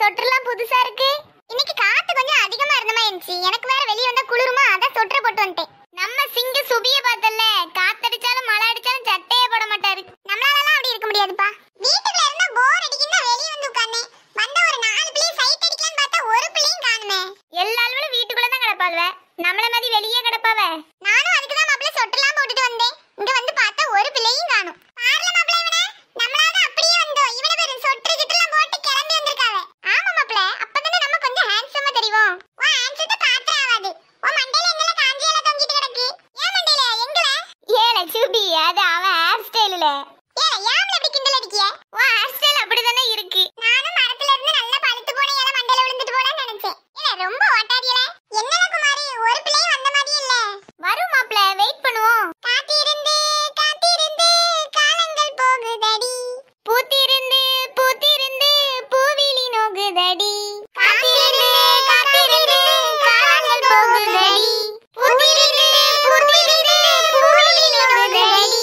சொட்டர்லாம் புதுசா இருக்கு இன்னைக்கு காத்து கொஞ்சம் அதிகமா இருந்தமா இருந்துச்சு எனக்கு வேற வெளிய வந்தா குளிருமா அதான் சொட்டர் போட்டு வந்துட்டேன் நம்ம சிங்க சுபிய பார்த்தல காத்தடிச்சாலும் மழை அடிச்சாலும் சட்டையே போட மாட்டாரு நம்மளாலலாம் அப்படி இருக்க முடியாதுப்பா வீட்டுக்குள்ள இருந்தா போர் அடிக்குன்னா வெளிய வந்து உட்கார்ந்தேன் வந்த ஒரு நாலு பிள்ளை சைட் அடிக்கலாம்னு பார்த்தா ஒரு பிள்ளையும் காணுமே எல்லா ஆளுகளும் வீட்டுக்குள்ள தான் கிடப்பாள்வ நம்மள மாதிரி வெளியே கிடப்பாவ நானும் அதுக்கு தான் மாப்பிள்ள சொட்டெல்லாம் போட்டுட்டு வந்தேன் இங்க வந்து பார்த்தா ஒரு பிள்ளையும் காணும் பாருல மாப்பிள்ள இவனை நம்மளால அப்படியே வந்தோம் இவனை பேரு சொட்டு கிட்டலாம் போட்டு கிளம்பி வந்திருக்காவ ஆமா மாப்பிள்ள அப்பதானே நம்ம கொஞ்சம் ஹேண்ட்ஸமா தெரியும் ஓ ஹேண்ட்ஸத்தை பாத்து ஆகாது ஓ மண்டையில என்னல காஞ்சியெல்லாம் தொங்கிட்டு கிடக்கு ஏன் மண்டையில எங்கல ஏல சுபி அது அவன் ஹேர் ஸ்டைல்ல ஏல ஏம்ல இப்படி கிண்டல் அடிக்கிய ஓ ஹேர் ஸ்டைல் அப்படிதானே இருக்கு நானும் மரத்துல இருந்து நல்லா பழுத்து போன ஏல மண்டையில விழுந்துட்டு போலான்னு நினைச்சேன் ஏல ரொம்ப ஓட்டாடியல என்னல குமாரி ஒரு பிள்ளையும் வந்த மாதிரி இல்ல வரும் மாப்பிள்ள வெயிட் பண்ணுவோம் காத்திருந்து காத்திருந்து காலங்கள் போகுதடி பூத்திருந்து பூத்திருந்து பூவிலி நோகுதடி காத்திருந்து காத்திருந்து காலங்கள் போகுதடி பூத்திருந்து பூத்திருந்து பூவிலி நோகுதடி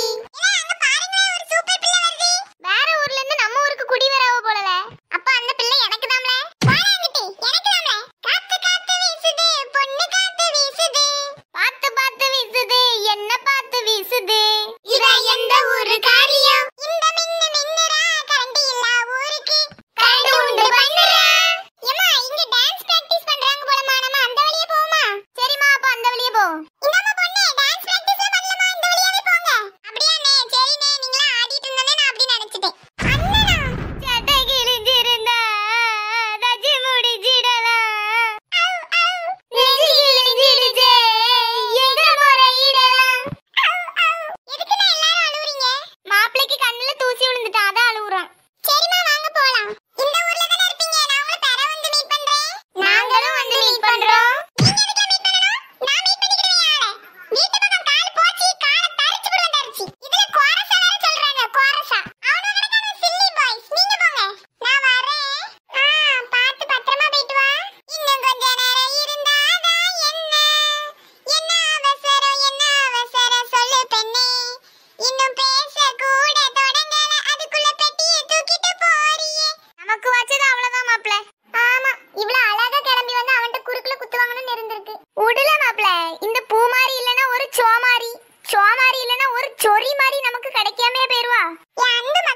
வேற ஊர்ல இருந்து நம்ம ஊருக்கு குடி வரவ போலல அப்ப அந்த பிள்ளை எனக்கு தாம்ல வாடாங்கிட்டி எனக்கு தாம்ல காத்து காத்து வீசுது பொண்ணு காத்து வீசுது பார்த்து பார்த்து வீசுது என்ன பார்த்து வீசுது இத எந்த ஊரு காரியம் இந்த மின்னு மின்னுரா கரண்ட் இல்ல ஊருக்கு கரண்ட் உண்டு பண்ணுறா ஏமா இங்க டான்ஸ் பிராக்டீஸ் பண்றாங்க போலமா நம்ம அந்த வழியே போவோமா சரிம்மா அப்ப அந்த வழியே போ இந்தம்மா பொண்ணு டான்ஸ் பிராக்டீஸ்ல பண்ணலமா இந்த வழியாவே போங்க அப்படியானே சரினே நீங்களா ஆடிட்டு இருந்தனே நான் அப்படி நினைச்சிட்டேன் அண்ணனா சட்டை கிழிஞ்சிருந்தா தச்சு முடிச்சிடலாம் நெஞ்சு கிழிஞ்சிடுச்சே எங்க முறையிடலாம் எதுக்குண்ணா எல்லாரும் அழுவுறீங்க மாப்பிள்ளைக்கு கண்ணுல தூசி விழுந்துட்டா அதான் அழுவுறான் சரிம்மா வாங்க போலாம் இந்த ஊர்ல தானே இருப்பீங்க நான் உங்களை பெற வந்து மீட் பண்றேன் நாங்களும் வந்து மீட் பண்றோம் நீங்க எதுக்கு மீட் பண்ணணும் நான் மீட் பண்ணிக்கிறேன் யாரை வீட்டு பக்கம் கால் போச்சு காலை தரிச்சு விடுவேன் தரிச்சு இதுல கோரசா வேற சொல்றாங்க கோரசா அவனோட கணக்கான சில்லி பாய்ஸ் நீங்க போங்க நான் வரேன் ஆ பார்த்து பத்திரமா போயிட்டு வா இன்னும் கொஞ்ச நேரம் இருந்தாதான் என்ன என்ன அவசரம் என்ன அவசரம் சொல்லு பெண்ணே இன்னும் பேச கூட தொடங்கல அதுக்குள்ள பெட்டியை தூக்கிட்டு போறியே நமக்கு வச்சது அவ்வளவுதான் மாப்ள ஆமா இவ்வளவு அழகா கிளம்பி வந்து அவன்கிட்ட குறுக்குல குத்துவாங்கன்னு இருந்திருக்கு உடல மாப்ள இந்த பூ மாதிரி இல்லனா ஒரு சோமாரி சோமாரி இல்லனா ஒரு சொறி மாதிரி நமக்கு கிடைக்காமே போயிருவா அந்த